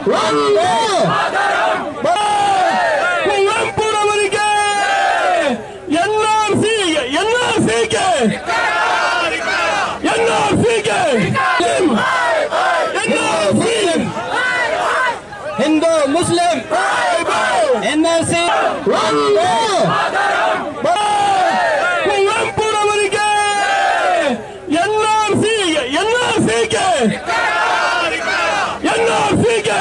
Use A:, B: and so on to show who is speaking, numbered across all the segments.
A: ಒಂದು ಕುವೆಂಪುರವರಿಗೆ ಎನ್ಆರ್ಸಿ ಎನ್ಆರ್ಸಿಗೆ ಎನ್ಆರ್ಸಿಗೆ ಎನ್ಆರ್ಸಿ
B: ಹಿಂದೂ ಮುಸ್ಲಿಂ ಎನ್ಆರ್ಸಿ
A: ಒಂದು ಕುವೆಂಪುರವರಿಗೆ ಎನ್ಆರ್ಸಿ ಎನ್ಆರ್ಸಿಗೆ ಎನ್ಆರ್ಸಿಗೆ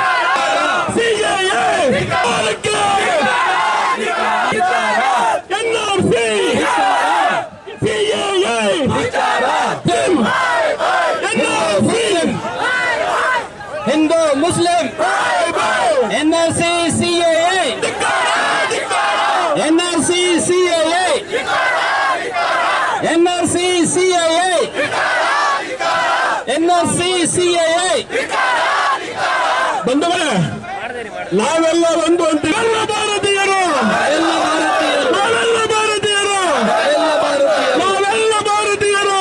A: CAA NRC CAA NRC
B: Hindu Muslim NRC CAA NRC CAA NRC CAA NRC CAA
A: ಬಂದವರೇ ನಾವೆಲ್ಲ ಒಂದು ಅಂತ ಎಲ್ಲ ಭಾರತೀಯರು
B: ಎಲ್ಲ ಭಾರತೀಯರು
A: ನಾವೆಲ್ಲ ಭಾರತೀಯರು
B: ಎಲ್ಲ ಭಾರತೀಯರು
A: ನಾವೆಲ್ಲ ಭಾರತೀಯರು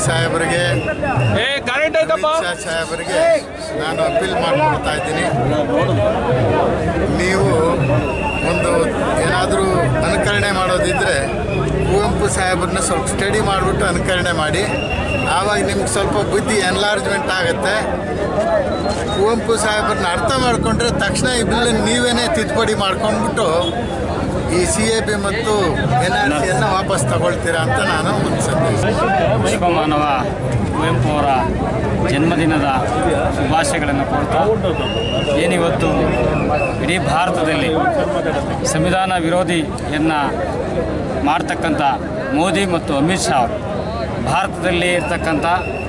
C: ಸಾಹೇಬರಿಗೆ
A: ಏ ಕರೆಂಟ್ ಐತಪ್ಪ
C: ಅಮಿತ್ ಶಾ ಸಾಹೇಬರಿಗೆ ನಾನು ಅಪೀಲ್ ಮಾಡ್ಕೊಳ್ತಾ ಇದ್ದೀನಿ ನೀವು ಒಂದು ಏನಾದರೂ ಅನುಕರಣೆ ಮಾಡೋದಿದ್ರೆ ಕುವೆಂಪು ಸಾಹೇಬ್ರನ್ನ ಸ್ವಲ್ಪ ಸ್ಟಡಿ ಮಾಡಿಬಿಟ್ಟು ಅನುಕರಣೆ ಮಾಡಿ ಆವಾಗ ನಿಮ್ಗೆ ಸ್ವಲ್ಪ ಬುದ್ಧಿ ಎನ್ಲಾರ್ಜ್ಮೆಂಟ್ ಆಗುತ್ತೆ ಕುವೆಂಪು ಸಾಹೇಬ್ರನ್ನ ಅರ್ಥ ಮಾಡಿಕೊಂಡ್ರೆ ತಕ್ಷಣ ಈ ಬಿಲ್ ನೀವೇನೇ ತಿದ್ದುಪಡಿ ಮಾಡ್ಕೊಂಡ್ಬಿಟ್ಟು ಈ ಸಿ ಎ ಬಿ ಮತ್ತು ಎನ್ ಆರ್ ಸಿಯನ್ನು ವಾಪಸ್ ತಗೊಳ್ತೀರಾ ಅಂತ ನಾನು ಒಂದು ಸಂದೇಶ
D: ವಿಶ್ವಮಾನವ ಕುವೆಂಪು ಅವರ ಜನ್ಮದಿನದ ಶುಭಾಶಯಗಳನ್ನು ಕೋರ್ತಾ ಏನಿವತ್ತು ಇಡೀ ಭಾರತದಲ್ಲಿ ಸಂವಿಧಾನ ವಿರೋಧಿಯನ್ನು ಮಾಡ್ತಕ್ಕಂಥ ಮೋದಿ ಮತ್ತು ಅಮಿತ್ ಶಾ ಅವರು ಭಾರತದಲ್ಲಿ ಇರ್ತಕ್ಕಂಥ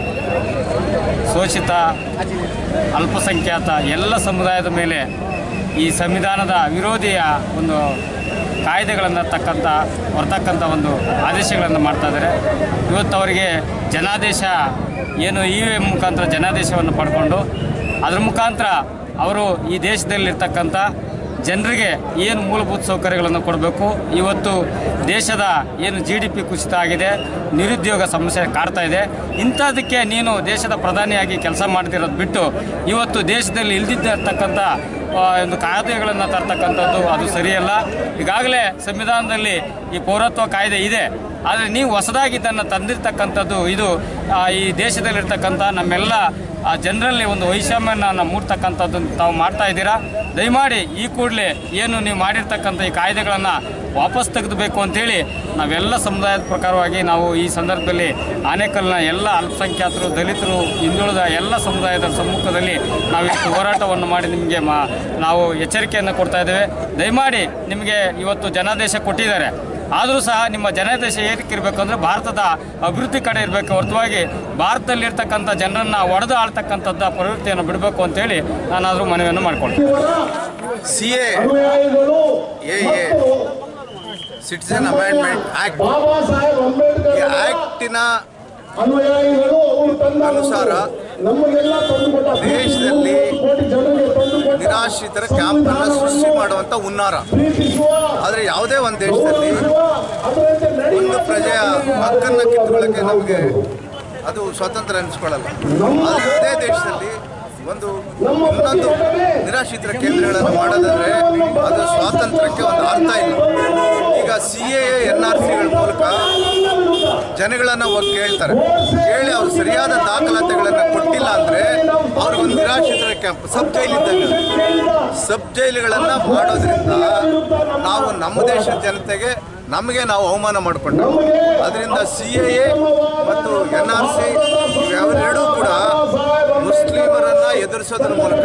D: ಶೋಷಿತ ಅಲ್ಪಸಂಖ್ಯಾತ ಎಲ್ಲ ಸಮುದಾಯದ ಮೇಲೆ ಈ ಸಂವಿಧಾನದ ವಿರೋಧಿಯ ಒಂದು ಕಾಯ್ದೆಗಳನ್ನು ತಕ್ಕಂಥ ಹೊರತಕ್ಕಂಥ ಒಂದು ಆದೇಶಗಳನ್ನು ಮಾಡ್ತಾ ಇದ್ದಾರೆ ಇವತ್ತು ಅವರಿಗೆ ಜನಾದೇಶ ಏನು ಇ ವಿ ಎಮ್ ಮುಖಾಂತರ ಜನಾದೇಶವನ್ನು ಪಡ್ಕೊಂಡು ಅದ್ರ ಮುಖಾಂತರ ಅವರು ಈ ದೇಶದಲ್ಲಿರ್ತಕ್ಕಂಥ ಜನರಿಗೆ ಏನು ಮೂಲಭೂತ ಸೌಕರ್ಯಗಳನ್ನು ಕೊಡಬೇಕು ಇವತ್ತು ದೇಶದ ಏನು ಜಿ ಡಿ ಪಿ ಕುಸಿತ ಆಗಿದೆ ನಿರುದ್ಯೋಗ ಸಮಸ್ಯೆ ಕಾಡ್ತಾ ಇದೆ ಇಂಥದಕ್ಕೆ ನೀನು ದೇಶದ ಪ್ರಧಾನಿಯಾಗಿ ಕೆಲಸ ಮಾಡ್ತಿರೋದು ಬಿಟ್ಟು ಇವತ್ತು ದೇಶದಲ್ಲಿ ಇಲ್ದಿದ್ದರ್ತಕ್ಕಂಥ ಆ, ಒಂದು ಕಾಯ್ದೆಗಳನ್ನು ತರ್ತಕ್ಕಂಥದ್ದು ಅದು ಸರಿಯಲ್ಲ ಈಗಾಗಲೇ ಸಂವಿಧಾನದಲ್ಲಿ ಈ ಪೌರತ್ವ ಕಾಯ್ದೆ ಇದೆ ಆದರೆ ನೀವು ಹೊಸದಾಗಿ ಇದನ್ನು ತಂದಿರ್ತಕ್ಕಂಥದ್ದು ಇದು ಆ, ಈ ದೇಶದಲ್ಲಿರ್ತಕ್ಕಂಥ ನಮ್ಮೆಲ್ಲ ಆ ಜನರಲ್ಲಿ ಒಂದು ವೈಷಮ್ಯನ ಮೂಡ್ತಕ್ಕಂಥದ್ದು ತಾವು ಮಾಡ್ತಾ ಇದ್ದೀರಾ ದಯಮಾಡಿ ಈ ಕೂಡಲೇ ಏನು ನೀವು ಮಾಡಿರ್ತಕ್ಕಂಥ ಈ ಕಾಯ್ದೆಗಳನ್ನು ವಾಪಸ್ ತೆಗೆದುಬೇಕು ಅಂತೇಳಿ ನಾವೆಲ್ಲ ಸಮುದಾಯದ ಪ್ರಕಾರವಾಗಿ ನಾವು ಈ ಸಂದರ್ಭದಲ್ಲಿ ಆನೇಕಲ್ನ ಎಲ್ಲ ಅಲ್ಪಸಂಖ್ಯಾತರು ದಲಿತರು ಹಿಂದುಳಿದ ಎಲ್ಲ ಸಮುದಾಯದ ಸಮ್ಮುಖದಲ್ಲಿ ನಾವು ಇಷ್ಟು ಹೋರಾಟವನ್ನು ಮಾಡಿ ನಿಮಗೆ ಮಾ ನಾವು ಎಚ್ಚರಿಕೆಯನ್ನು ಕೊಡ್ತಾ ಇದ್ದೇವೆ ದಯಮಾಡಿ ನಿಮಗೆ ಇವತ್ತು ಜನಾದೇಶ ಕೊಟ್ಟಿದ್ದಾರೆ ಆದರೂ ಸಹ ನಿಮ್ಮ ಜನಾದೇಶ ಏನಕ್ಕೆ ಇರಬೇಕು ಅಂದರೆ ಭಾರತದ ಅಭಿವೃದ್ಧಿ ಕಡೆ ಇರಬೇಕು ಹೊರತುವಾಗಿ ಭಾರತದಲ್ಲಿರ್ತಕ್ಕಂಥ ಜನರನ್ನು ಒಡೆದು ಆಳ್ತಕ್ಕಂಥದ್ದು ಪ್ರವೃತ್ತಿಯನ್ನು ಬಿಡಬೇಕು ಅಂತೇಳಿ ನಾನಾದರೂ ಮನವಿಯನ್ನು ಮಾಡಿಕೊಳ್ಳಿ
C: C A A A citizen amendment act
A: Baba Saheb Ambedkar
C: ಈ ಆಕ್ಟಿನ
A: ಅನುಯಾಯಿಗಳು ಅವರು ತಂದ
C: ಅನುಸಾರ
A: ನಮಗೆಲ್ಲ ತಂದುಕೊಟ್ಟ
C: ದೇಶದಲ್ಲಿ
A: ಕೋಟಿ ಜನರಿಗೆ ತಂದುಕೊಟ್ಟ
C: ನಿರಾಶ್ರಿತರ ಕ್ಯಾಂಪನ್ನು ಸೃಷ್ಟಿ ಮಾಡುವಂಥ ಹುನ್ನಾರ
A: ಪ್ರೀತಿಸುವ
C: ಆದರೆ ಯಾವುದೇ ಒಂದು ದೇಶದಲ್ಲಿ
A: ಅದರಂತೆ ನಡೆಯುವ
C: ಒಂದು ಪ್ರಜೆಯ ಹಕ್ಕನ್ನು ಕಿತ್ತುಕೊಳ್ಳೋಕ್ಕೆ ನಮಗೆ ಅದು ಸ್ವತಂತ್ರ ಅನಿಸ್ಕೊಳ್ಳಲ್ಲ ಆದರೆ ಇದೇ ದೇಶದಲ್ಲಿ ಒಂದು ಇನ್ನೊಂದು ನಿರಾಶ್ರಿತರ ಕೇಂದ್ರಗಳನ್ನು ಮಾಡೋದಾದ್ರೆ ಅದು ಸ್ವಾತಂತ್ರ್ಯಕ್ಕೆ ಒಂದು ಅರ್ಥ ಇಲ್ಲ ಈಗ ಸಿ ಎ ಎನ್ ಆರ್ ಸಿಗಳ ಮೂಲಕ ಜನಗಳನ್ನು ಹೋಗಿ ಕೇಳ್ತಾರೆ ಕೇಳಿ ಅವ್ರು ಸರಿಯಾದ ದಾಖಲಾತಿಗಳನ್ನು ಕೊಟ್ಟಿಲ್ಲ ಅಂದರೆ ಅವ್ರಿಗೊಂದು ನಿರಾಶ್ರಿತರ ಕ್ಯಾಂಪ್ ಸಬ್ ಜೈಲ್ ಇದ್ದಂಗೆ ಸಬ್ ಜೈಲುಗಳನ್ನು ಮಾಡೋದ್ರಿಂದ ನಾವು ನಮ್ಮ ದೇಶದ ಜನತೆಗೆ ನಮಗೆ ನಾವು ಅವಮಾನ ಮಾಡಿಕೊಂಡ ಅದರಿಂದ ಸಿ ಎ ಎ ಮತ್ತು ಎನ್ ಆರ್ ಸಿ ಇವೆರಡೂ ಕೂಡ ಮುಸ್ಲಿಮರನ್ನು ಎದುರಿಸೋದ್ರ ಮೂಲಕ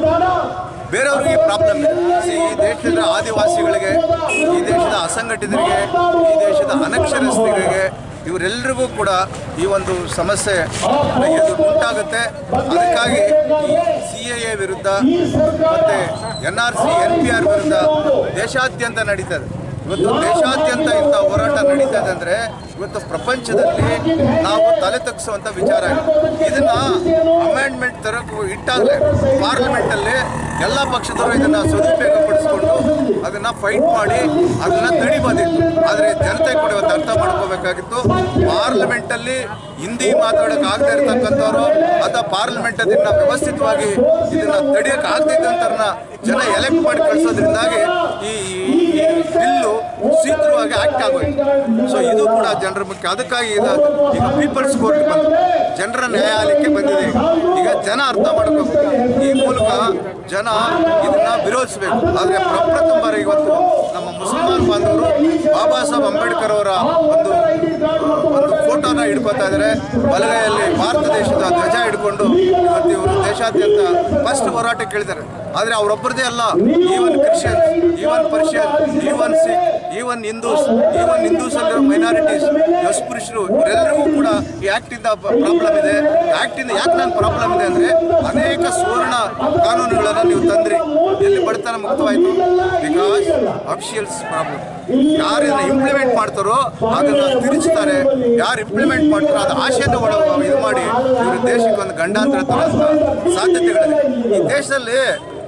C: ಬೇರೆಯವ್ರಿಗೆ ಪ್ರಾಬ್ಲಮ್ ಇದೆ See, ಈ ದೇಶದ ಆದಿವಾಸಿಗಳಿಗೆ ಈ ದೇಶದ ಅಸಂಘಟಿತರಿಗೆ ಈ ದೇಶದ ಅನಕ್ಷರಸ್ಥರಿಗೆ ಇವರೆಲ್ಲರಿಗೂ ಕೂಡ ಈ ಒಂದು ಸಮಸ್ಯೆ ಎದುರು ಉಂಟಾಗುತ್ತೆ ಅದಕ್ಕಾಗಿ ಸಿ ಎ ಎ ವಿರುದ್ಧ ಮತ್ತು N R C N P R ವಿರುದ್ಧ ದೇಶಾದ್ಯಂತ ನಡೀತದೆ ಇವತ್ತು ದೇಶಾದ್ಯಂತ ಇಂಥ ಹೋರಾಟ ನಡೀತಾ ಇದೆ ಅಂದರೆ ಇವತ್ತು ಪ್ರಪಂಚದಲ್ಲಿ ನಾವು ತಲೆ ತಗ್ಗಿಸುವಂಥ ವಿಚಾರ ಇದೆ ಇದನ್ನ ಅಮೆಂಡ್ಮೆಂಟ್ ತರಕ್ಕೆ ಇಟ್ಟಾಗಲೇ ಪಾರ್ಲಿಮೆಂಟಲ್ಲಿ ಎಲ್ಲ ಪಕ್ಷದವರು ಇದನ್ನು ಸದುಪಯೋಗಪಡಿಸ್ಕೊಂಡು ಅದನ್ನು ಫೈಟ್ ಮಾಡಿ ಅದನ್ನು ತಡಿಬೋದಿತ್ತು ಆದರೆ ಜನತೆ ಕೂಡ ಇವತ್ತು ಅರ್ಥ ಮಾಡ್ಕೋಬೇಕಾಗಿತ್ತು ಪಾರ್ಲಿಮೆಂಟಲ್ಲಿ ಹಿಂದಿ ಮಾತಾಡೋಕೆ ಆಗದೆ ಇರತಕ್ಕಂಥವ್ರು ಅಥವಾ ಪಾರ್ಲಿಮೆಂಟ್ ಅದನ್ನ ವ್ಯವಸ್ಥಿತವಾಗಿ ಇದನ್ನ ತಡೆಯೋಕೆ ಆಗದಿದ್ದಂಥವ್ರನ್ನ ಜನ ಎಲೆಕ್ಟ್ ಮಾಡಿ ಕಳಿಸೋದ್ರಿಂದಾಗಿ ಈ ಈ ಬಿಲ್ಲು ಶೀಘ್ರವಾಗಿ ಆಕ್ಟ್ ಆಗೋಯ್ತು ಸೊ ಇದು ಕೂಡ ಜನರ ಮುಖ್ಯ ಅದಕ್ಕಾಗಿ ಇದು ಈಗ ಪೀಪಲ್ಸ್ ಕೋರ್ಟ್ ಬಂತು ಜನರ ನ್ಯಾಯಾಲಯಕ್ಕೆ ಬಂದಿದೆ ಈಗ. ಈಗ ಜನ ಅರ್ಥ ಮಾಡ್ಕೋಬೇಕು ಈ ಮೂಲಕ ಜನ ಇದನ್ನ ವಿರೋಧಿಸಬೇಕು ಆದರೆ ಪ್ರಪ್ರಥಮ ಬಾರಿ ಇವತ್ತು ನಮ್ಮ ಮುಸಲ್ಮಾನ್ ಬಾಂಧವರು ಬಾಬಾ ಸಾಹೇಬ್ ಅಂಬೇಡ್ಕರ್ ಅವರ ಒಂದು ಒಂದು ಫೋಟೋನ ಹಿಡ್ಕೊತಾ ಇದ್ದಾರೆ ಬಲಗೈಯಲ್ಲಿ ಭಾರತ ದೇಶದ ಧ್ವಜ ಹಿಡ್ಕೊಂಡು ಇವತ್ತು ಇವರು ದೇಶಾದ್ಯಂತ ಫಸ್ಟ್ ಹೋರಾಟ ಕೇಳಿದ್ದಾರೆ ಆದರೆ ಅವರೊಬ್ಬರದೇ ಅಲ್ಲ even Christian even Persian even Sikh even Hindus even Hindus ಅಲ್ಲಿರೋ ಮೈನಾರಿಟೀಸ್ ಯಸ್ಪುರುಷರು ಇವರೆಲ್ಲರಿಗೂ ಕೂಡ ಈ ಆ್ಯಕ್ಟಿಂದ ಪ್ರಾಬ್ಲಮ್ ಇದೆ ಆ್ಯಕ್ಟಿಂದ ಯಾಕೆ ನಾನು ಪ್ರಾಬ್ಲಮ್ ಇದೆ ಅಂದರೆ ಅನೇಕ ಸುವರ್ಣ ಕಾನೂನುಗಳನ್ನು ನೀವು ತಂದ್ರಿ ಎಲ್ಲಿ ಬಡತನ ಮುಕ್ತವಾಯಿತು ಬಿಕಾಸ್ ಅಫಿಷಿಯಲ್ಸ್ ಪ್ರಾಬ್ಲಮ್ ಯಾರು ಇದನ್ನ ಇಂಪ್ಲಿಮೆಂಟ್ ಮಾಡ್ತಾರೋ ಅದನ್ನ ತಿರುಚ್ತಾರೆ ಯಾರು ಇಂಪ್ಲಿಮೆಂಟ್ ಮಾಡ್ತಾರೋ ಅದು ಆಶೆಯನ್ನು ಒಳ ಇದು ಮಾಡಿ ಇವರು ದೇಶಕ್ಕೆ ಒಂದು ಗಂಡಾಂತರ ತರುವಂಥ ಸಾಧ್ಯತೆಗಳಿದೆ ಈ ದೇಶದಲ್ಲಿ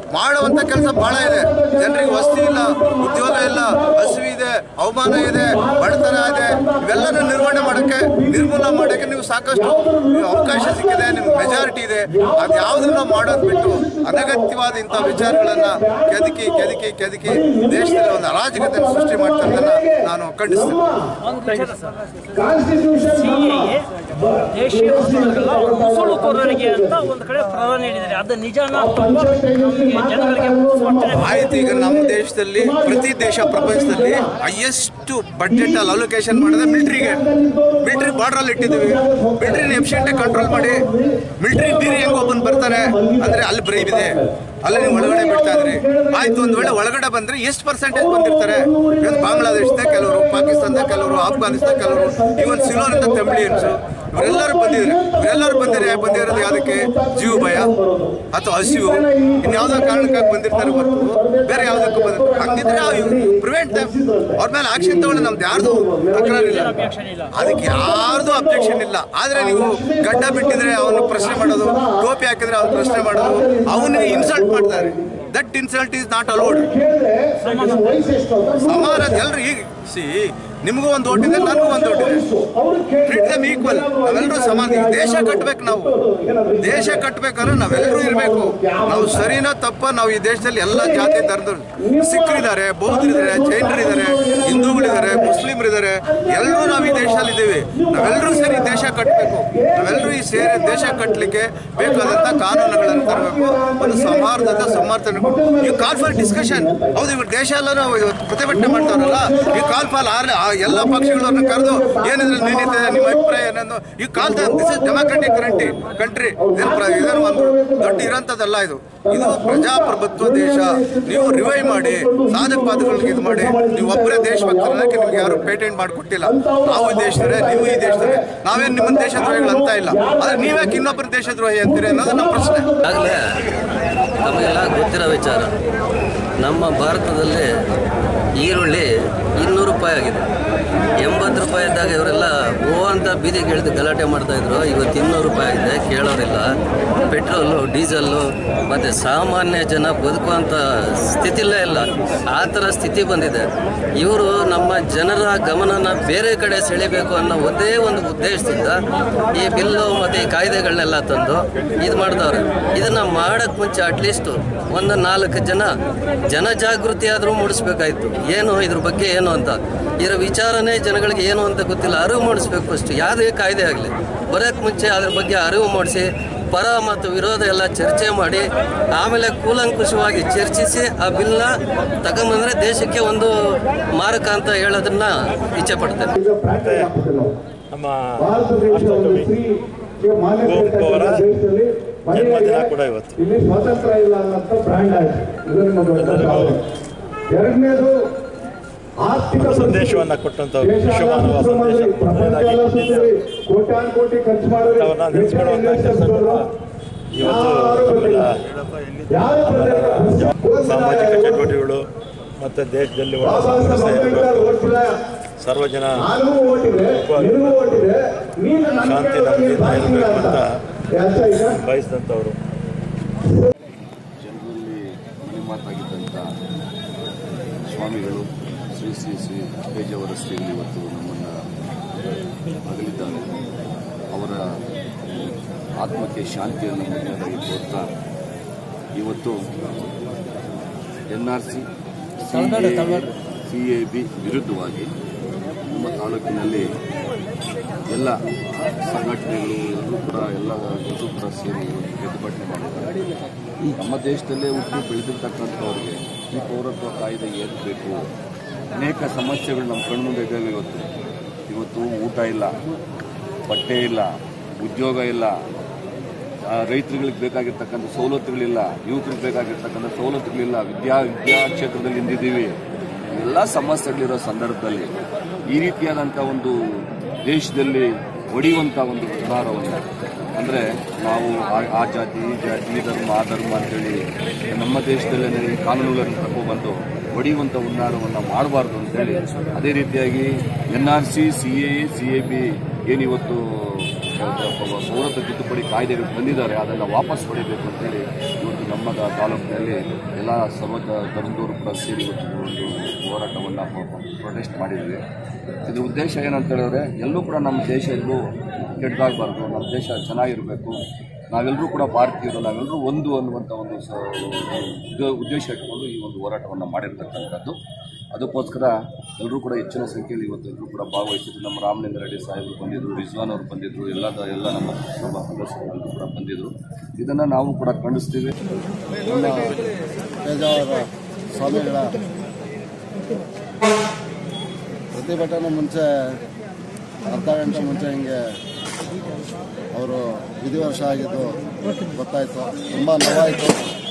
C: ಮಾಡುವಂತ ಕೆಲಸ ಬಹಳ ಇದೆ ಜನರಿಗೆ ವಸತಿ ಇಲ್ಲ ಉದ್ಯೋಗ ಇಲ್ಲ ಹಸಿವು ಇದೆ ಅವಮಾನ ಇದೆ ಬಡತನ ಇದೆ ಇವೆಲ್ಲನೂ ನಿರ್ವಹಣೆ ಮಾಡೋಕ್ಕೆ ನಿರ್ಮೂಲ ಮಾಡೋಕ್ಕೆ ನೀವು ಸಾಕಷ್ಟು ನೀವು ಅವಕಾಶ ಸಿಕ್ಕಿದೆ ನಿಮ್ಗೆ ಮೆಜಾರಿಟಿ ಇದೆ ಅದು ಯಾವುದನ್ನ ಮಾಡೋದು ಬಿಟ್ಟು ಅನಗತ್ಯವಾದ ಇಂಥ ವಿಚಾರಗಳನ್ನ ಕೆದಕಿ ಕೆದಕಿ ಕೆದಕಿ ದೇಶದಲ್ಲಿ ಒಂದು ಅರಾಜಕತೆಯನ್ನು ಸೃಷ್ಟಿ ಮಾಡ್ತಾ ಇರೋದನ್ನ ನಾನು ಖಂಡಿಸ್ತೇನೆ
E: ಸಿಎಎ ದೇಶೀಯ ವಸ್ತುಗಳಿಗೆಲ್ಲ ನುಸುಳುಕೋರರಿಗೆ ಅಂತ ಒಂದು ಕಡೆ ಪ್ರಧಾನ ಹೇಳಿದ್ದಾರೆ ಅದು ನಿಜಾನ ಅಥವಾ ನಮಗೆ ಜನಗಳಿಗೆ ಸ್ಪಷ್ಟನೆ
C: ಆಯ್ತು ಈಗ ನಮ್ಮ ದೇಶದಲ್ಲಿ ಪ್ರತಿ ದೇಶ ಪ್ರಪಂಚದಲ್ಲಿ ಹೈಯೆಸ್ಟ್ ಬಡ್ಜೆಟ್ ಅಲ್ಲಿ ಅಲೋಕೇಶನ್ ಮಾಡಿದ್ರೆ ಮಿಲಿಟ್ರಿಗೆ ಮಿಲಿಟ್ರಿ ಬಾರ್ಡರ್ ಅಲ್ಲಿ ಇಟ್ಟಿದ್ದೀವಿ ಮಿಲಿಟ್ರಿನ ಎಫಿಷಿಯಂಟ್ ಕಂಟ್ರೋಲ್ ಮಾಡಿ ಮಿಲಿಟ್ರಿ ಬೀರಿ ಹೆಂಗ್ ಒಬ್ಬನ್ ಬರ್ತಾರೆ ಅಂದ್ರೆ ಅಲ್ಲಿ ಬ್ರೈವ್ ಇದೆ ಅಲ್ಲಿ ನೀವು ಒಳಗಡೆ ಬಿಡ್ತಾ ಇದ್ರಿ ಆಯ್ತು ಒಂದ್ ವೇಳೆ ಒಳಗಡೆ ಬಂದ್ರೆ ಎಷ್ಟು ಪರ್ಸೆಂಟೇಜ್ ಬಂದಿರ್ತಾರೆ ಇವತ್ತು ಬಾಂಗ್ಲಾದೇಶದ ಕೆಲವರು ಪಾಕಿಸ್ತಾನದ ಕೆಲವರು ಆಫ್ಘಾನಿಸ್ತಾನ ಕೆಲವರು ಇವನ್ ಸಿಲೋನಿಂದ ತಮಿಳಿಯನ್ಸು ಇವರೆಲ್ಲರೂ ಬಂದಿದ್ರು ಇವರೆಲ್ಲರೂ ಬಂದಿರ ಬಂದಿರೋದು ಯಾವುದಕ್ಕೆ ಜೀವ ಭಯ ಅಥವಾ ಹಸಿವು ಇನ್ಯಾವುದೋ ಕಾರಣಕ್ಕಾಗಿ ಬಂದಿರ್ತಾರೆ ಹೊರತು ಬೇರೆ ಯಾವುದಕ್ಕೂ ಬಂದಿರ್ತಾರೆ ಹಂಗಿದ್ರೆ ಪ್ರಿವೆಂಟ್ ಅವ್ರ ಮೇಲೆ ಆಕ್ಷನ್ ತಗೊಳ್ಳಿ ನಮ್ದು ಯಾರ್ದು ತಕರಾರಿಲ್ಲ ಅದಕ್ಕೆ ಯಾರ್ದು ಅಬ್ಜೆಕ್ಷನ್ ಇಲ್ಲ ಆದ್ರೆ ನೀವು ಗಡ್ಡ ಬಿಟ್ಟಿದ್ರೆ ಅವನು ಪ್ರಶ್ನೆ ಮಾಡೋದು ಟೋಪಿ ಹಾಕಿದ್ರೆ ಅವ್ನು ಪ್ರಶ್ನೆ ಮಾಡೋದು ಅವನಿಗೆ ಇನ್ಸಲ್ಟ್ ಮಾಡ್ತಾರೆ that insult is not allowed ಸಮಾನ ಎಲ್ಲರೂ ಈಗ ಸಿ ನಿಮಗೂ ಒಂದು ಓಟ್ ಇದೆ ನನಗೂ ಒಂದು ಓಟ್ ಇದೆ ಟ್ರೀಟ್ ದಮ್ ಈಕ್ವಲ್ ನಾವೆಲ್ಲರೂ ಸಮಾನ ಈ ದೇಶ ಕಟ್ಬೇಕು ನಾವು ದೇಶ ಕಟ್ಬೇಕಾದ್ರೆ ನಾವೆಲ್ಲರೂ ಇರಬೇಕು ನಾವು ಸರಿನಾ ತಪ್ಪ ನಾವು ಈ ದೇಶದಲ್ಲಿ ಎಲ್ಲ ಜಾತಿ ಧರ್ಮದವ್ರು ಸಿಖ್ರಿದ್ದಾರೆ ಬೌದ್ಧರಿದ್ದಾರೆ ಜೈನರಿದ್ದಾರೆ ಹಿಂದೂಗಳಿದ್ದಾರೆ ಮುಸ್ಲಿಮರಿದ್ದಾರೆ ಎಲ್ಲರೂ ನಾವು ಈ ದೇಶದಲ್ಲಿ ಇದ್ದೀವಿ ನಾವೆಲ್ಲರೂ ಸೇರಿ ದೇಶ ಕಟ್ಟಬೇಕು ನಾವೆಲ್ಲರೂ ಈ ಸೇರಿ ದೇಶ ಕಟ್ಟಲಿಕ್ಕೆ ಬೇಕಾದಂತ ಕಾನೂನುಗಳನ್ನು ತರಬೇಕು ಒಂದು ಸೌಹಾರ್ದತೆ ಸಮರ್ಥನೆ ಈ ಕಾಲ್ ಫಾರ್ ಡಿಸ್ಕಷನ್ ಹೌದು ಇವಾಗ ದೇಶ ಎಲ್ಲ ನಾವು ಇವತ್ತು ಪ್ರತಿಭಟನೆ ಮಾಡ್ತಾರಲ್ಲ ಈ ಕಾಲ್ ಫಾಲ್ ಆರ್ ಎಲ್ಲ ಪಕ್ಷಗಳನ್ನ ಕರೆದು ಏನಿದ್ರೆ ನೀನಿದೆ ನಿಮ್ಮ ಅಭಿಪ್ರಾಯ ಏನನ್ನು ಈ call this is democratic country country ಇದೇನು ಒಂದು ದೊಡ್ಡ ಇರೋಂಥದ್ದಲ್ಲ ಇದು ಇದು ಪ್ರಜಾಪ್ರಭುತ್ವ ದೇಶ ನೀವು ರಿವೈವ್ ಮಾಡಿ ಸಾಧಕ ಬಾಧಕಗಳಿಗೆ ಇದು ಮಾಡಿ ನೀವು ಒಬ್ಬರೇ ದೇಶಭಕ್ತರನ್ನಕ್ಕೆ ನಿಮ್ಗೆ ಯಾರು ಪೇಟೆಂಟ್ ಮಾಡಿಕೊಟ್ಟಿಲ್ಲ ನಾವು ಈ ದೇಶದವರೇ ನೀವು ಈ ದೇಶದವರೇ ನಾವೇನು ನಿಮ್ಮ ದೇಶದ್ರೋಹಿಗಳು ಅಂತ ಇಲ್ಲ ಆದ್ರೆ ನೀವ್ಯಾಕೆ ಇನ್ನೊಬ್ಬರ ದೇಶದ್ರೋಹಿ ಅಂತೀರಿ ಅನ್ನೋದು ನಮ್ಮ ಪ್ರಶ್ನೆ
F: ಆಗಲೇ ನಮಗೆಲ್ಲ ಗೊತ್ತಿರೋ ವಿಚಾರ ನಮ್ಮ ಭಾರತದಲ್ಲಿ ಈರುಳ್ಳಿ ಇನ್ನೂರು ರೂಪಾಯಿ ಆಗಿದೆ ಎಂಬತ್ತು ರೂಪಾಯಿ ಇದ್ದಾಗ ಇವರೆಲ್ಲ ಓ ಅಂತ ಬೀದಿಗೆ ಇಳಿದು ಗಲಾಟೆ ಮಾಡ್ತಾಯಿದ್ರು ಇವತ್ತು ಇನ್ನೂರು ರೂಪಾಯಿ ಆಗಿದೆ ಕೇಳೋರಿಲ್ಲ ಪೆಟ್ರೋಲು ಡೀಸಲ್ಲು ಮತ್ತು ಸಾಮಾನ್ಯ ಜನ ಬದುಕುವಂಥ ಸ್ಥಿತಿಲೇ ಇಲ್ಲ ಆ ಥರ ಸ್ಥಿತಿ ಬಂದಿದೆ ಇವರು ನಮ್ಮ ಜನರ ಗಮನನ ಬೇರೆ ಕಡೆ ಸೆಳಿಬೇಕು ಅನ್ನೋ ಒಂದೇ ಒಂದು ಉದ್ದೇಶದಿಂದ ಈ ಬಿಲ್ಲು ಮತ್ತು ಈ ಕಾಯ್ದೆಗಳನ್ನೆಲ್ಲ ತಂದು ಇದು ಮಾಡಿದವ್ರೆ ಇದನ್ನು ಮಾಡೋಕ್ಕೆ ಮುಂಚೆ ಅಟ್ಲೀಸ್ಟು ಒಂದು ನಾಲ್ಕು ಜನ ಜನಜಾಗೃತಿ ಆದರೂ ಮೂಡಿಸ್ಬೇಕಾಯ್ತು ಏನು ಇದ್ರ ಬಗ್ಗೆ ಏನು ಅಂತ ಇದರ ವಿಚಾರನೇ ಜನಗಳಿಗೆ ಏನು ಅಂತ ಗೊತ್ತಿಲ್ಲ ಅರಿವು ಮೂಡಿಸ್ಬೇಕು ಫಸ್ಟ್ ಯಾವುದೇ ಕಾಯ್ದೆ ಆಗಲಿ ಬರೋಕ್ಕೆ ಮುಂಚೆ ಅದ್ರ ಬಗ್ಗೆ ಅರಿವು ಮೂಡಿಸಿ ಪರ ಮತ್ತು ವಿರೋಧ ಎಲ್ಲ ಚರ್ಚೆ ಮಾಡಿ ಆಮೇಲೆ ಕೂಲಂಕುಷವಾಗಿ ಚರ್ಚಿಸಿ ಆ ಬಿಲ್ನ ತಗೊಂಬಂದ್ರೆ ದೇಶಕ್ಕೆ ಒಂದು ಮಾರಕ ಅಂತ ಹೇಳೋದನ್ನ ಇಚ್ಛೆ ಪಡ್ತೇನೆ
A: ನಮ್ಮ ರಾಷ್ಟ್ರಕವಿ ಕುವೆಂಪು ಅವರ ಜನ್ಮದಿನ ಕೂಡ ಇವತ್ತು
G: ಇಲ್ಲಿ ಸ್ವಾತಂತ್ರ್ಯ ಇಲ್ಲ ಅನ್ನೋಂಥ ಬ್ರ್ಯಾಂಡ್ ಆಯ್ತು ಇದು ನಿಮ್ಮ ದೊಡ್ಡ ಸಾಧನೆ ಎರಡನೇದು ಆರ್ಥಿಕ
A: ಸಂದೇಶವನ್ನ ಕೊಟ್ಟಂತ
G: ದೇಶ
A: ವಿಶ್ವಮಾನವ ಸಂದೇಶ ಮೊದಲನೇದಾಗಿ
G: ಪ್ರಪಂಚ ಸುತ್ತಲಿ ಕೋಟ್ಯಾನು ಕೋಟಿ ಖರ್ಚು ಮಾಡಿದ್ರೆ
A: ಅವನ್ನ ನೆನೆಸ್ಕೊಳ್ಳುವಂತ ಕೆಲಸ ಕೂಡ ಇವತ್ತು ನಮ್ಮೆಲ್ಲ
G: ಯಾರು ಬಂದಿಲ್ಲ.
A: ಸಾಮಾಜಿಕ ಚಟುವಟಿಕೆಗಳು ಮತ್ತು ದೇಶದಲ್ಲಿ ಒಳ್ಳೆಯ
G: ಬಾಬಾ ಸಾಹೇಬ್
A: ಸಂಸ್ಥೆ
G: ಅಂಬೇಡ್ಕರ್
A: ಇರಬೇಕು
G: ಓಟಿಲ್ಲ
A: ಸರ್ವ ಜನ
G: ನನಗೂ ಓಟಿದೆ ನಿನಗೂ ಓಟಿದೆ ನೀನು ನನ್ನ
A: ಶಾಂತಿ
G: ಕೇಳಿದ್ರೆ ನೀನು
A: ನಮ್ಮಿಂದ
G: ಬಾಯ್ಸಿಲ್ಲ
A: ಇರಬೇಕು
G: ಅಂತ
A: ಅಂತ
G: ಯಾಕೆ ಈಗ
A: ಬಯಸಿದಂಥವ್ರು
H: ಜನರಲ್ಲಿ ಮನೆ ಮಾತಾಗಿದ್ದಂಥ ಸ್ವಾಮಿಗಳು ಶ್ರೀ ಶ್ರೀ ಶ್ರೀ ಪೇಜಾವರ ಶ್ರೀಗಳು ಇವತ್ತು ನಮ್ಮನ್ನು ಅಗಲಿದ್ದಾರೆ ಅವರ ಆತ್ಮಕ್ಕೆ ಶಾಂತಿಯನ್ನು ಮುಖ್ಯವಾಗಿ ಕೋರ್ತಾ ಇವತ್ತು N R C C A B ವಿರುದ್ಧವಾಗಿ ನಮ್ಮ ತಾಲೂಕಿನಲ್ಲಿ ಎಲ್ಲ ಸಂಘಟನೆಗಳು ಎಲ್ಲರೂ ಕೂಡ ಎಲ್ಲ ಎಲ್ಲರೂ ಕೂಡ ಸೇರಿ ಇವತ್ತು ಪ್ರತಿಭಟನೆ ಮಾಡಿದ್ದಾರೆ ನಮ್ಮ ದೇಶದಲ್ಲೇ ಹುಟ್ಟಿ ಬೆಳೆದಿರ್ತಕ್ಕಂಥವ್ರಿಗೆ ಈ ಪೌರತ್ವ ಕಾಯ್ದೆ ಏನ್ ಬೇಕು ಅನೇಕ ಸಮಸ್ಯೆಗಳು ನಮ್ಮ ಕಣ್ಮುಂದೆ ಇದ್ದಾವೆ ಇವತ್ತು ಇವತ್ತು ಊಟ ಇಲ್ಲ ಬಟ್ಟೆ ಇಲ್ಲ ಉದ್ಯೋಗ ಇಲ್ಲ ಆ, ರೈತರುಗಳಿಗೆ ಬೇಕಾಗಿರ್ತಕ್ಕಂಥ ಸವಲತ್ತುಗಳಿಲ್ಲ ಯುವಕರಿಗೆ ಬೇಕಾಗಿರ್ತಕ್ಕಂಥ ಸವಲತ್ತುಗಳಿಲ್ಲ ವಿದ್ಯಾ ವಿದ್ಯಾ ಕ್ಷೇತ್ರದಲ್ಲಿ ಹಿಂದಿದ್ದೀವಿ ಎಲ್ಲ ಸಮಸ್ಯೆಗಳಿರೋ ಸಂದರ್ಭದಲ್ಲಿ ಈ ರೀತಿಯಾದಂಥ ಒಂದು ದೇಶದಲ್ಲಿ ಹೊಡೆಯುವಂಥ ಒಂದು ನಿರ್ಧಾರವನ್ನು ಅಂದರೆ ನಾವು ಆ- ಆ ಜಾತಿ ಈ ಜಾತಿ ಈ ಧರ್ಮ ಆ ಧರ್ಮ ಅಂತೇಳಿ ನಮ್ಮ ದೇಶದಲ್ಲೇ ಈ ಕಾನೂನುಗಳನ್ನು ತಗೊಬಂದು ಹೊಡೆಯುವಂಥ ಉನ್ನಾರವನ್ನು ಮಾಡಬಾರ್ದು ಅಂತೇಳಿ ಅದೇ ರೀತಿಯಾಗಿ N R C C A C A B ಏನಿವತ್ತು ಪೌರತ್ವ ತಿದ್ದುಪಡಿ ಕಾಯ್ದೆಗಳು ಬಂದಿದ್ದಾರೆ ಅದನ್ನು ವಾಪಸ್ ಪಡಿಬೇಕು ಅಂತೇಳಿ ಇವತ್ತು ನಮ್ಮ ನಮ್ಮ ದ- ತಾಲೂಕಿನಲ್ಲಿ ಎಲ್ಲ ಸರ್ವ ದ- ಧರ್ಮದವರು ಕೂಡ ಸೇರಿ ಇವತ್ತು ಒಂದು ಹೋರಾಟವನ್ನು ಪ್ರೊಟೆಸ್ಟ್ ಮಾಡಿದ್ವಿ ಇದ್ರ ಉದ್ದೇಶ ಏನಂತ ಹೇಳಿದ್ರೆ ಎಲ್ಲೂ ಕೂಡ ನಮ್ಮ ದೇಶ ಎಲ್ಲೂ ಕೆಟ್ಟದಾಗಬಾರ್ದು ನಮ್ಮ ದೇಶ ಚೆನ್ನಾಗಿರಬೇಕು ನಾವೆಲ್ಲರೂ ಕೂಡ ಭಾರತೀಯರು ನಾವೆಲ್ಲರೂ ಒಂದು ಅನ್ನುವಂಥ ಒಂದು ಸ ಉದ್ದ- ಉದ್ದೇಶ ಇಟ್ಕೊಂಡು ಈ ಒಂದು ಹೋರಾಟವನ್ನು ಮಾಡಿರ್ತಕ್ಕಂಥದ್ದು ಅದಕ್ಕೋಸ್ಕರ ಎಲ್ಲರೂ ಕೂಡ ಹೆಚ್ಚಿನ ಸಂಖ್ಯೆಯಲ್ಲಿ ಇವತ್ತು ಎಲ್ಲರೂ ಕೂಡ ಭಾಗವಹಿಸಿದ್ರು ನಮ್ಮ ರಾಮಲಿಂಗ ರೆಡ್ಡಿ ಸಾಹೇಬರು ಬಂದಿದ್ದರು ರಿಜ್ವಾನ್ ಅವರು ಬಂದಿದ್ದರು ಎಲ್ಲ ಎಲ್ಲ ನಮ್ಮ ಸಭಾ ಸದಸ್ಯರು ಎಲ್ಲರೂ ಕೂಡ ಬಂದಿದ್ದರು ಇದನ್ನು ನಾವು ಕೂಡ ಖಂಡಿಸ್ತೀವಿ
I: ನಮ್ಮ ಪೇಜಾವರ ಸ್ವಾಮಿಗಳ ಪ್ರತಿಭಟನೆ ಮುಂಚೆ ಅರ್ಧ ಗಂಟೆ ಮುಂಚೆ ಹಿಂಗೆ ಅವರು ವಿಧಿವರ್ಷ ಆಗಿದ್ದು ಗೊತ್ತಾಯಿತು ತುಂಬ ನೋವಾಯಿತು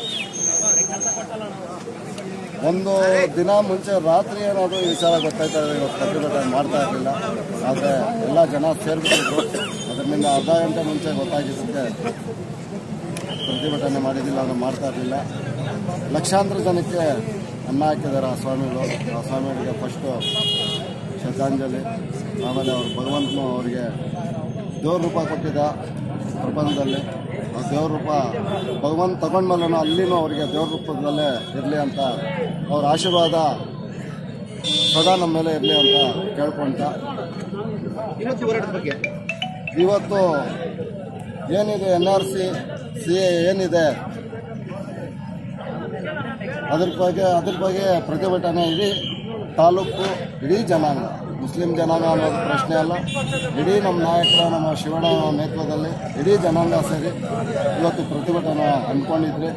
I: ಒಂದು ದಿನ ಮುಂಚೆ ರಾತ್ರಿ ಏನಾದರೂ ಈ ವಿಚಾರ ಗೊತ್ತಾಯ್ತಾ ಇದ್ರೆ ಇವತ್ತು ಪ್ರತಿಭಟನೆ ಮಾಡ್ತಾ ಇರಲಿಲ್ಲ ಆದರೆ ಎಲ್ಲ ಜನ ಸೇರ್ಬಿಟ್ಟಿದ್ರು ಅದರಿಂದ ಅರ್ಧ ಗಂಟೆ ಮುಂಚೆ ಗೊತ್ತಾಗಿದ್ದಕ್ಕೆ ಪ್ರತಿಭಟನೆ ಮಾಡಿದ್ದಿಲ್ಲ ಅದು ಮಾಡ್ತಾ ಇರಲಿಲ್ಲ ಲಕ್ಷಾಂತರ ಜನಕ್ಕೆ ಅನ್ನ ಹಾಕಿದ್ದಾರೆ ಆ ಸ್ವಾಮಿಗಳು ಆ ಸ್ವಾಮಿಗಳಿಗೆ ಫಸ್ಟು ಶ್ರದ್ಧಾಂಜಲಿ ಆಮೇಲೆ ಅವರು ಭಗವಂತನು ಅವರಿಗೆ ದೇವ್ರ ರೂಪ ಕೊಟ್ಟಿದ್ದ ಪ್ರಪಂಚದಲ್ಲಿ ಆ ದೇವ್ರ ರೂಪ ಭಗವಂತ ತಗೊಂಡ್ಮೇಲೂ ಅಲ್ಲಿನೂ ಅವರಿಗೆ ದೇವ್ರ ರೂಪದಲ್ಲೇ ಇರಲಿ ಅಂತ ಅವ್ರ ಆಶೀರ್ವಾದ ಸದಾ ನಮ್ಮ ಮೇಲೆ ಇರಲಿ ಅಂತ ಕೇಳ್ಕೊಂತ ಇವತ್ತು ಹೋರಾಟದ ಬಗ್ಗೆ ಇವತ್ತು ಏನಿದೆ N R C C A ಏನಿದೆ ಅದ್ರ ಬಗ್ಗೆ ಅದ್ರ ಬಗ್ಗೆ ಪ್ರತಿಭಟನೆ ಇಡೀ ತಾಲೂಕು ಇಡೀ ಜನಾಂಗ ಮುಸ್ಲಿಂ ಜನಾಂಗ ಅನ್ನೋದು ಪ್ರಶ್ನೆ ಅಲ್ಲ ಇಡೀ ನಮ್ಮ ನಾಯಕರ ನಮ್ಮ ಶಿವಣ್ಣ ನೇತೃತ್ವದಲ್ಲಿ ಇಡೀ ಜನಾಂಗ ಸೇರಿ ಇವತ್ತು ಪ್ರತಿಭಟನೆ ಅಂದ್ಕೊಂಡಿದ್ರಿ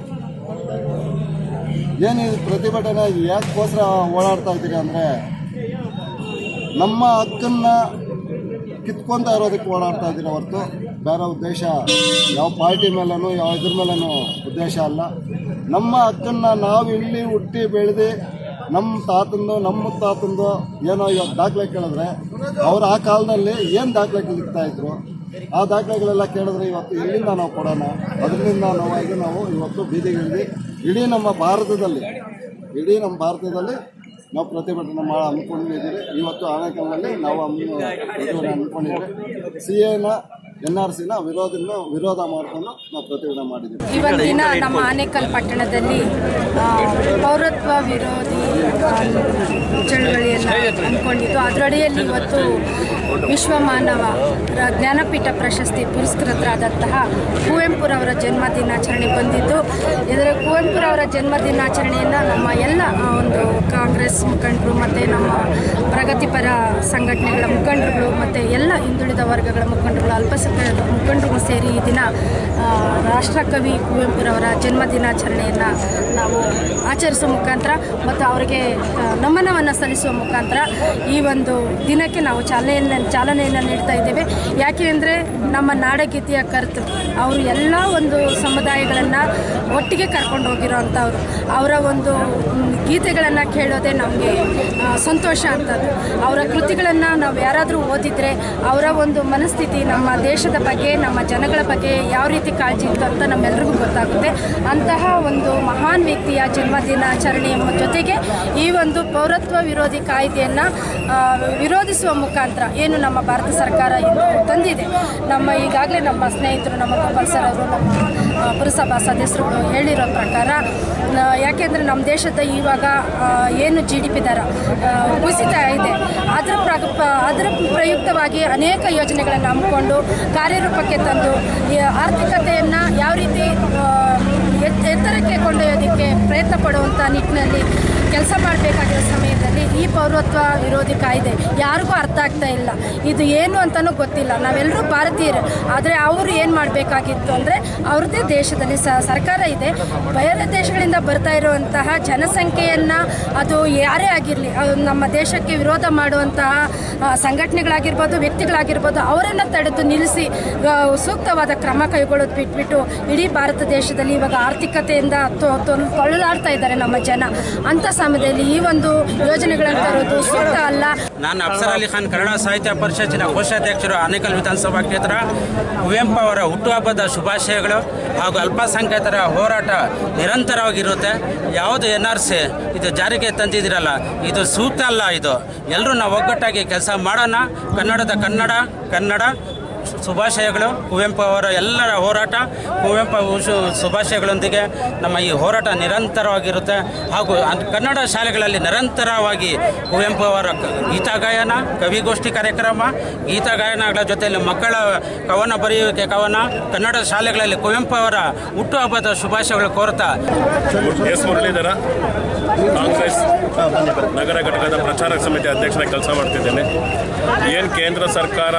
I: ಏನಿದು ಪ್ರತಿಭಟನೆ ಯಾಕೋಸ್ಕರ ಓಡಾಡ್ತಾ ಇದ್ದೀರಿ ಅಂದರೆ ನಮ್ಮ ಹಕ್ಕನ್ನ ಕಿತ್ಕೊಂತ ಇರೋದಕ್ಕೆ ಓಡಾಡ್ತಾ ಇದ್ದೀರಿ ಹೊರತು ಬೇರೆ ಉದ್ದೇಶ ಯಾವ ಪಾರ್ಟಿ ಮೇಲೂ ಯಾವ ಇದ್ರ ಮೇಲೂ ಉದ್ದೇಶ ಅಲ್ಲ ನಮ್ಮ ಹಕ್ಕನ್ನ ನಾವು ಇಲ್ಲಿ ಹುಟ್ಟಿ ಬೆಳೆದು ನಮ್ಮ ತಾತಂದು ನಮ್ಮ ಮುತ್ತಾತಂದು ಏನೋ ಇವತ್ತು ದಾಖಲೆ ಕೇಳಿದ್ರೆ ಅವ್ರು ಆ ಕಾಲದಲ್ಲಿ ಏನು ದಾಖಲೆ ಲಿಕ್ತಾ ಇದ್ರು ಆ ದಾಖಲೆಗಳೆಲ್ಲ ಕೇಳಿದ್ರೆ ಇವತ್ತು ಎಲ್ಲಿಂದ ನಾವು ಕೊಡೋಣ ಅದರಿಂದ ನೋವಾಗಿ ನಾವು ಇವತ್ತು ಬೀದಿಗಿಳಿದು ಇಡೀ ನಮ್ಮ ಭಾರತದಲ್ಲಿ ಇಡೀ ನಮ್ಮ ಭಾರತದಲ್ಲಿ ನಾವು ಪ್ರತಿಭಟನೆ ಮಾಡಿ ಹಮ್ಮಿಕೊಂಡಿದ್ದೀರಿ ಇವತ್ತು ಆನೇಕಲ್ನಲ್ಲಿ ನಾವು ಹಮ್ಮಿ ಪ್ರತಿಭಟನೆ ಹಮ್ಮಿಕೊಂಡಿದ್ದೀವಿ ಸಿ ಎನ ಎನ್ ಆರ್ ಸಿನ ವಿರೋಧನ ವಿರೋಧ ಮಾಡಿಕೊಂಡು ನಾವು ಪ್ರತಿಭಟನೆ ಮಾಡಿದ್ದೀವಿ
J: ಇವತ್ತಿನ ನಮ್ಮ ಆನೇಕಲ್ ಪಟ್ಟಣದಲ್ಲಿ ಆ, ಪೌರತ್ವ ವಿರೋಧಿ ಆ, ಚಳವಳಿಯನ್ನು ಹಮ್ಮಿಕೊಂಡಿದ್ದು ಅದರಡಿಯಲ್ಲಿ ಇವತ್ತು ವಿಶ್ವ ಮಾನವ ರ- ಜ್ಞಾನಪೀಠ ಪ್ರಶಸ್ತಿ ಪುರಸ್ಕೃತರಾದಂತಹ ಕುವೆಂಪುರವರ ಜನ್ಮ ದಿನಾಚರಣೆ ಬಂದಿದ್ದು ಇದರ ಕುವೆಂಪುರವರ ಜನ್ಮ ದಿನಾಚರಣೆಯನ್ನು ನಮ್ಮ ಎಲ್ಲ ಆ, ಒಂದು ಕಾಂಗ್ರೆಸ್ ಮುಖಂಡರು ಮತ್ತು ನಮ್ಮ ಪ್ರಗತಿಪರ ಸಂಘಟನೆಗಳ ಮುಖಂಡರುಗಳು ಮತ್ತು ಎಲ್ಲ ಹಿಂದುಳಿದ ವರ್ಗಗಳ ಮುಖಂಡರುಗಳು ಅಲ್ಪಸಂಖ್ಯಾತ ಮುಖಂಡರು ಸೇರಿ ಈ ದಿನ ಆ, ರಾಷ್ಟ್ರಕವಿ ಕುವೆಂಪುರವರ ಜನ್ಮ ದಿನಾಚರಣೆಯನ್ನು ನಾವು ಆಚರಿಸುವ ಮುಖಾಂತರ ಮತ್ತು ಅವರಿಗೆ ಆ, ನಮನವನ್ನು ಸಲ್ಲಿಸುವ ಮುಖಾಂತರ ಈ ಒಂದು ದಿನಕ್ಕೆ ನಾವು ಚಾಲನೆಯನ್ನು ಚಾಲನೆಯನ್ನು ನೀಡ್ತಾ ಇದ್ದೇವೆ ಯಾಕೆ ಅಂದರೆ ನಮ್ಮ ನಾಡಗೀತೆಯ ಕರ್ತೃ ಅವರು ಎಲ್ಲ ಒಂದು ಸಮುದಾಯಗಳನ್ನು ಒಟ್ಟಿಗೆ ಕರ್ಕೊಂಡು ಹೋಗಿರೋವಂಥವ್ರು ಅವರ ಒಂದು ಗೀತೆಗಳನ್ನು ಕೇಳೋದೇ ನಮಗೆ ಸಂತೋಷ ಅಂತದ್ದು ಅವರ ಕೃತಿಗಳನ್ನು ನಾವು ಯಾರಾದರೂ ಓದಿದರೆ ಅವರ ಒಂದು ಮನಸ್ಥಿತಿ ನಮ್ಮ ದೇಶದ ಬಗ್ಗೆ ನಮ್ಮ ಜನಗಳ ಬಗ್ಗೆ ಯಾವ ರೀತಿ ಕಾಳಜಿ ಇತ್ತು ಅಂತ ನಮ್ಮೆಲ್ರಿಗೂ ಗೊತ್ತಾಗುತ್ತೆ ಅಂತಹ ಒಂದು ಮಹಾನ್ ವ್ಯಕ್ತಿಯ ಜನ್ಮದಿನಾಚರಣೆಯ ಮ- ಜೊತೆಗೆ ಈ ಒಂದು ಪೌರತ್ವ ವಿರೋಧಿ ಕಾಯ್ದೆಯನ್ನು ವಿರೋಧಿಸುವ ಮುಖಾಂತರ ಏನು ನಮ್ಮ ಭಾರತ ಸರ್ಕಾರ ಇಂದು ತಂದಿದೆ ನಮ್ಮ ಈಗಾಗಲೇ ನಮ್ಮ ಸ್ನೇಹಿತರು ನಮ್ಮ ಗೋಪಾಲ್ ಸರ್ ಅವರು ನಮ್ಮ ಆ, ಪುರಸಭಾ ಸದಸ್ಯರುಗಳು ಹೇಳಿರೋ ಪ್ರಕಾರ ಆ, ಯಾಕೆಂದರೆ ನಮ್ಮ ದೇಶದ ಇವಾಗ ಆ, ಏನು ಜಿ ಡಿ ಪಿ ದರ ಆ, ಕುಸಿತ ಇದೆ ಅದರ ಪ್ರ ಪ- ಅದರ ಪ್ರಯುಕ್ತವಾಗಿ ಅನೇಕ ಯೋಜನೆಗಳನ್ನು ಹಮ್ಮಿಕೊಂಡು ಕಾರ್ಯರೂಪಕ್ಕೆ ತಂದು ಈ ಆರ್ಥಿಕತೆಯನ್ನು ಯಾವ ರೀತಿ ಆ, ಎತ್- ಎತ್ತರಕ್ಕೆ ಕೊಂಡೊಯ್ಯೋದಕ್ಕೆ ಪ್ರಯತ್ನ ಪಡುವಂಥ ನಿಟ್ಟಿನಲ್ಲಿ ಕೆಲಸ ಮಾಡಬೇಕಾಗಿರೋ ಸಮಯದಲ್ಲಿ ಈ ಪೌರತ್ವ ವಿರೋಧಿ ಕಾಯ್ದೆ ಯಾರಿಗೂ ಅರ್ಥ ಆಗ್ತಾ ಇಲ್ಲ ಇದು ಏನು ಅಂತಲೂ ಗೊತ್ತಿಲ್ಲ ನಾವೆಲ್ಲರೂ ಭಾರತೀಯರು ಆದರೆ ಅವರು ಏನು ಮಾಡಬೇಕಾಗಿತ್ತು ಅಂದರೆ ಅವ್ರದ್ದೇ ದೇಶದಲ್ಲಿ ಸ ಸರ್ಕಾರ ಇದೆ ಬೇರೆ ದೇಶಗಳಿಂದ ಬರ್ತಾ ಇರುವಂತಹ ಜನಸಂಖ್ಯೆಯನ್ನು ಅದು ಯಾರೇ ಆಗಿರಲಿ ನಮ್ಮ ದೇಶಕ್ಕೆ ವಿರೋಧ ಮಾಡುವಂತಹ ಆ, ಸಂಘಟನೆಗಳಾಗಿರ್ಬೋದು ವ್ಯಕ್ತಿಗಳಾಗಿರ್ಬೋದು ಅವರನ್ನು ತಡೆದು ನಿಲ್ಲಿಸಿ ಆ, ಸೂಕ್ತವಾದ ಕ್ರಮ ಕೈಗೊಳ್ಳೋದು ಬಿಟ್ಬಿಟ್ಟು ಇಡೀ ಭಾರತ ದೇಶದಲ್ಲಿ ಇವಾಗ ಆರ್ಥಿಕತೆಯಿಂದ ತೊ- ತೊಲ್- ತೊಳಲಾಡ್ತಾ ಇದ್ದಾರೆ ನಮ್ಮ ಜನ ಅಂಥ ಸಮಯದಲ್ಲಿ ಈ ಒಂದು ಯೋಜನೆಗಳನ್ನು ತರೋದು ಸೂಕ್ತ ಅಲ್ಲ
K: ನಾನು ಅಫ್ಸರ್ ಅಲಿ ಖಾನ್ ಕನ್ನಡ ಸಾಹಿತ್ಯ ಪರಿಷತ್ತಿನ ಕೋಶಾಧ್ಯಕ್ಷರು ಆನೇಕಲ್ ವಿಧಾನಸಭಾ ಕ್ಷೇತ್ರ ಕುವೆಂಪು ಅವರ ಹುಟ್ಟುಹಬ್ಬದ ಶುಭಾಶಯಗಳು ಹಾಗೂ ಅಲ್ಪಸಂಖ್ಯಾತರ ಹೋರಾಟ ನಿರಂತರವಾಗಿರುತ್ತೆ ಯಾವುದು ಎನ್ ಆರ್ ಸಿ ಇದು ಜಾರಿಗೆ ತಂದಿದ್ದೀರಲ್ಲ ಇದು ಸೂಕ್ತ ಅಲ್ಲ ಇದು ಎಲ್ಲರೂ ನಾವು ಒಗ್ಗಟ್ಟಾಗಿ ಕೆಲಸ ಮಾಡೋಣ ಕನ್ನಡದ ಕನ್ನಡ ಕನ್ನಡ ಶುಭಾಶಯಗಳು ಕುವೆಂಪು ಅವರ ಎಲ್ಲರ ಹೋರಾಟ ಕುವೆಂಪು ಶು ಶುಭಾಶಯಗಳೊಂದಿಗೆ ನಮ್ಮ ಈ ಹೋರಾಟ ನಿರಂತರವಾಗಿರುತ್ತೆ ಹಾಗೂ ಅನ್- ಕನ್ನಡ ಶಾಲೆಗಳಲ್ಲಿ ನಿರಂತರವಾಗಿ ಕುವೆಂಪು ಅವರ ಕ- ಗೀತಗಾಯನ ಕವಿಗೋಷ್ಠಿ ಕಾರ್ಯಕ್ರಮ ಗೀತಗಾಯನಗಳ ಜೊತೆಯಲ್ಲಿ ಮಕ್ಕಳ ಕವನ ಬರೆಯುವಿಕೆ ಕವನ ಕನ್ನಡ ಶಾಲೆಗಳಲ್ಲಿ ಕುವೆಂಪು ಅವರ ಹುಟ್ಟುಹಬ್ಬದ ಶುಭಾಶಯಗಳು ಕೋರ್ತಾ
A: ಎಸ್ ಮುರಳೀಧರ ಕಾಂಗ್ರೆಸ್ ನಗರ ಘಟಕದ ಪ್ರಚಾರ ಸಮಿತಿ ಅಧ್ಯಕ್ಷರ ಕೆಲಸ ಮಾಡ್ತಿದ್ದೇನೆ ಏನು ಕೇಂದ್ರ ಸರ್ಕಾರ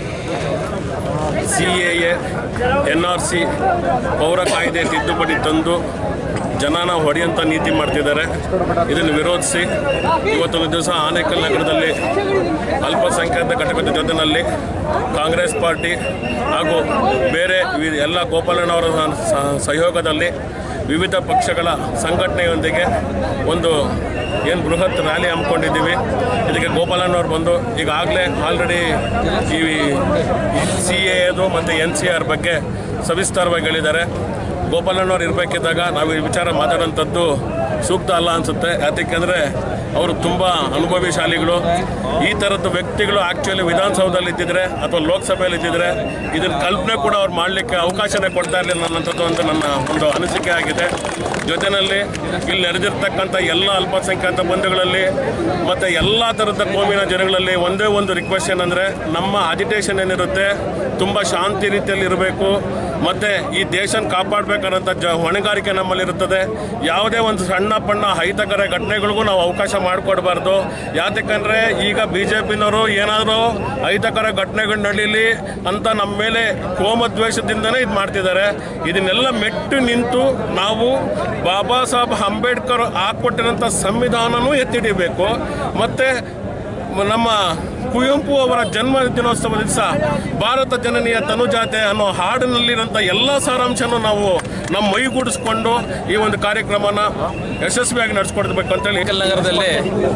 A: C A A N R C ಪೌರ ಕಾಯ್ದೆ ತಿದ್ದುಪಡಿ ತಂದು ಜನನ ಹೊಡೆಯಂಥ ನೀತಿ ಮಾಡ್ತಿದ್ದಾರೆ ಇದನ್ನು ವಿರೋಧಿಸಿ ಇವತ್ತೊಂದು ದಿವಸ ಆನೇಕಲ್ ನಗರದಲ್ಲಿ ಅಲ್ಪಸಂಖ್ಯಾತ ಘಟಕದ ಜೊತೆಯಲ್ಲಿ ಕಾಂಗ್ರೆಸ್ ಪಾರ್ಟಿ ಹಾಗೂ ಬೇರೆ ವಿ- ಎಲ್ಲ ಗೋಪಾಲಣ್ಣವರ ಸ- ಸಹಯೋಗದಲ್ಲಿ ವಿವಿಧ ಪಕ್ಷಗಳ ಸಂಘಟನೆಯೊಂದಿಗೆ ಒಂದು ಏನು ಬೃಹತ್ ರ್ಯಾಲಿ ಹಮ್ಮಿಕೊಂಡಿದ್ದೀವಿ ಇದಕ್ಕೆ ಗೋಪಾಲಣ್ಣವ್ರು ಬಂದು ಈಗಾಗಲೇ ಆಲ್ರೆಡಿ ಈ ಸಿ ಎದು ಮತ್ತು ಎನ್ ಸಿ ಆರ್ ಬಗ್ಗೆ ಸವಿಸ್ತಾರವಾಗಿ ಹೇಳಿದ್ದಾರೆ ಗೋಪಾಲಣ್ಣವ್ರು ಇರಬೇಕಿದ್ದಾಗ ನಾವು ಈ ವಿಚಾರ ಮಾತಾಡೋಂಥದ್ದು ಸೂಕ್ತ ಅಲ್ಲ ಅನಿಸುತ್ತೆ ಯಾತಕ್ಕೆಂದರೆ ಅವರು ತುಂಬ ಅನುಭವಿಶಾಲಿಗಳು ಈ ಥರದ್ದು ವ್ಯಕ್ತಿಗಳು ಆ್ಯಕ್ಚುಲಿ ವಿಧಾನಸೌಧದಲ್ಲಿ ಇದ್ದಿದ್ರೆ ಅಥವಾ ಲೋಕಸಭೆಯಲ್ಲಿ ಇದ್ದಿದ್ರೆ ಇದನ್ನ ಕಲ್ಪನೆ ಕೂಡ ಅವ್ರು ಮಾಡಲಿಕ್ಕೆ ಅವಕಾಶನೇ ಕೊಡ್ತಾ ಇರಲಿಲ್ಲ ನನ್ನಂಥದ್ದು ಅಂತ ನನ್ನ ಒಂದು ಅನಿಸಿಕೆ ಆಗಿದೆ ಜೊತೆಯಲ್ಲಿ ಇಲ್ಲಿ ನೆರೆದಿರ್ತಕ್ಕಂಥ ಎಲ್ಲ ಅಲ್ಪಸಂಖ್ಯಾತ ಬಂಧುಗಳಲ್ಲಿ ಮತ್ತು ಎಲ್ಲ ಥರದ ಕೋಮಿನ ಜನಗಳಲ್ಲಿ ಒಂದೇ ಒಂದು ರಿಕ್ವೆಸ್ಟ್ ಏನಂದರೆ ನಮ್ಮ ಅಜಿಟೇಷನ್ ಏನಿರುತ್ತೆ ತುಂಬ ಶಾಂತಿ ರೀತಿಯಲ್ಲಿ ಇರಬೇಕು ಮತ್ತು ಈ ದೇಶನ ಕಾಪಾಡಬೇಕನ್ನೋಂಥ ಜ ಹೊಣೆಗಾರಿಕೆ ನಮ್ಮಲ್ಲಿರುತ್ತದೆ ಯಾವುದೇ ಒಂದು ಸಣ್ಣ ಪಣ್ಣ ಅಹಿತಕರ ಘಟನೆಗಳಿಗೂ ನಾವು ಅವಕಾಶ ಮಾಡಿಕೊಡ್ಬಾರ್ದು ಯಾತಕ್ಕಂದರೆ ಈಗ ಬಿ ಜೆ ಪಿನವರು ಏನಾದರೂ ಅಹಿತಕರ ಘಟನೆಗಳು ನಡೀಲಿ ಅಂತ ನಮ್ಮ ಮೇಲೆ ಕೋಮದ್ವೇಷದಿಂದನೇ ಇದು ಮಾಡ್ತಿದ್ದಾರೆ ಇದನ್ನೆಲ್ಲ ಮೆಟ್ಟು ನಿಂತು ನಾವು ಬಾಬಾ ಸಾಹೇಬ್ ಅಂಬೇಡ್ಕರ್ ಹಾಕ್ಕೊಟ್ಟಿರೋಂಥ ಸಂವಿಧಾನನೂ ಎತ್ತಿಡಿಬೇಕು ಮತ್ತು ನಮ್ಮ ಕುವೆಂಪು ಅವರ ಜನ್ಮ ದಿನೋತ್ಸವ ದಿವಸ ಭಾರತ ಜನನಿಯ ತನುಜಾತೆ ಅನ್ನೋ ಹಾಡಿನಲ್ಲಿರೋಂಥ ಎಲ್ಲ ಸಾರಾಂಶನೂ ನಾವು ನಮ್ಮ ಮೈಗೂಡಿಸ್ಕೊಂಡು ಈ ಒಂದು ಕಾರ್ಯಕ್ರಮನ ಯಶಸ್ವಿಯಾಗಿ ನಡೆಸ್ಕೊಡ್ಬೇಕು ಅಂತೇಳಿ
L: ನಗರದಲ್ಲಿ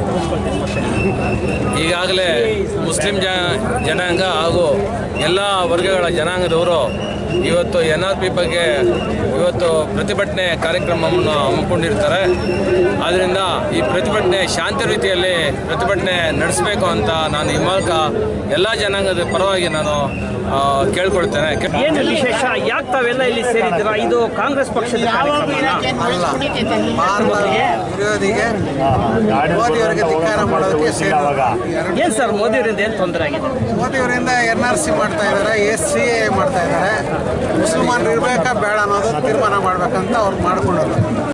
L: ಈಗಾಗಲೇ ಮುಸ್ಲಿಂ ಜ ಜನಾಂಗ ಹಾಗೂ ಎಲ್ಲ ವರ್ಗಗಳ ಜನಾಂಗದವರು ಇವತ್ತು ಎನ್ ಆರ್ ಪಿ ಬಗ್ಗೆ ಇವತ್ತು ಪ್ರತಿಭಟನೆ ಕಾರ್ಯಕ್ರಮವನ್ನು ಹಮ್ಮಿಕೊಂಡಿರ್ತಾರೆ ಆದ್ದರಿಂದ ಈ ಪ್ರತಿಭಟನೆ ಶಾಂತಿ ರೀತಿಯಲ್ಲಿ ಪ್ರತಿಭಟನೆ ನಡೆಸಬೇಕು ಅಂತ ನಾನು ಈ ಮೂಲಕ ಎಲ್ಲ ಜನಾಂಗದ ಪರವಾಗಿ ನಾನು ಆ, ಕೇಳ್ಕೊಳ್ತೇನೆ
E: ಏನು ವಿಶೇಷ ಯಾಕೆ ತಾವೆಲ್ಲ ಇಲ್ಲಿ ಸೇರಿದ್ದೀರಾ ಇದು ಕಾಂಗ್ರೆಸ್ ಪಕ್ಷದ ಕಾರ್ಯಕ್ರಮನಾ?
M: ವಿರೋಧಿಗೆ ಮೋದಿಯವರಿಗೆ ಧಿಕ್ಕಾರ ಮಾಡೋದಕ್ಕೆ ಸೇರಿದವರು.
E: ಏನ್ ಸರ್ ಮೋದಿಯವರಿಂದ ಏನು ತೊಂದರೆ ಆಗಿದೆ
M: ಮೋದಿಯವರಿಂದ ಎನ್ ಆರ್ ಸಿ ಮಾಡ್ತಾ ಇದ್ದಾರೆ ಎಸ್ ಸಿ ಎ ಮಾಡ್ತಾ ಇದ್ದಾರೆ ಮುಸಲ್ಮಾನರು ಇರಬೇಕಾ ಬೇಡ ಅನ್ನೋದು ತೀರ್ಮಾನ ಮಾಡ್ಬೇಕಂತ ಅವ್ರು ಮಾಡ್ಕೊಂಡರು